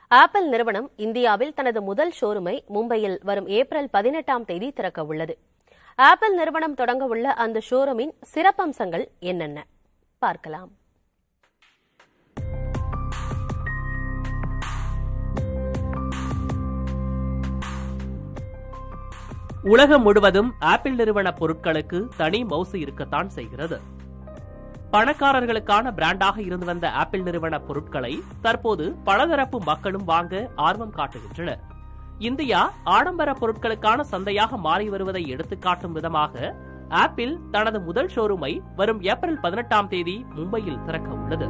apple நிறுவனம் இந்தியாவில் தனது முதல் ஷோரூமை மும்பையில் வரும் ஏப்ரல் பதினெட்டாம் தேதி திறக்க உள்ளது ஆப்பிள் நிறுவனம் தொடங்க உள்ள அந்த ஷோரூமின் சிறப்பம்சங்கள் என்னென்ன பார்க்கலாம் உலகம் முழுவதும் ஆப்பிள் நிறுவன பொருட்களுக்கு தனி மவுசு இருக்கத்தான் செய்கிறது பணக்காரர்களுக்கான பிராண்டாக இருந்து வந்த ஆப்பிள் நிறுவன பொருட்களை தற்போது பலதரப்பு மக்களும் வாங்க ஆர்வம் காட்டுகின்றனர் இந்தியா ஆடம்பர பொருட்களுக்கான சந்தையாக மாறி வருவதை எடுத்துக்காட்டும் விதமாக ஆப்பிள் தனது முதல் ஷோரூமை வரும் ஏப்ரல் பதினெட்டாம் தேதி மும்பையில் திறக்க உள்ளது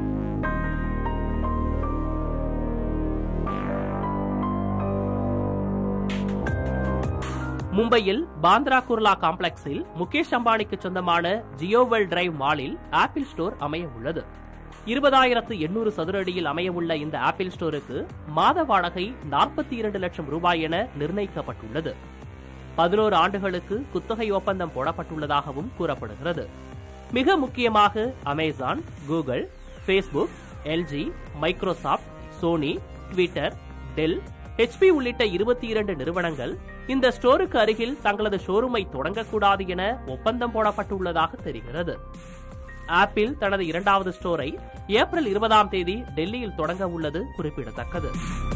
மும்பையில் பாந்திரா குர்லா காம்ப்ளெக்ஸில் முகேஷ் அம்பானிக்கு சொந்தமான ஜியோவெல் டிரைவ் மாலில் ஆப்பிள் ஸ்டோர் அமைய உள்ளது இருபதாயிரத்து எண்ணூறு சதுர அடியில் அமையவுள்ள இந்த ஆப்பிள் ஸ்டோருக்கு மாத வாடகை நாற்பத்தி இரண்டு லட்சம் ரூபாய் என நிர்ணயிக்கப்பட்டுள்ளது பதினோரு ஆண்டுகளுக்கு குத்தகை ஒப்பந்தம் போடப்பட்டுள்ளதாகவும் கூறப்படுகிறது மிக முக்கியமாக Amazon Google Facebook LG Microsoft Sony Twitter Dell HP உள்ளிட்ட இருபத்தி இரண்டு நிறுவனங்கள் இந்த ஸ்டோருக்கு அருகில் தங்களது ஷோரூமை தொடங்கக்கூடாது என ஒப்பந்தம் போடப்பட்டுள்ளதாக தெரிகிறது ஆப்பிள் தனது இரண்டாவது ஸ்டோரை ஏப்ரல் இருபதாம் தேதி டெல்லியில் தொடங்க உள்ளது குறிப்பிடத்தக்கது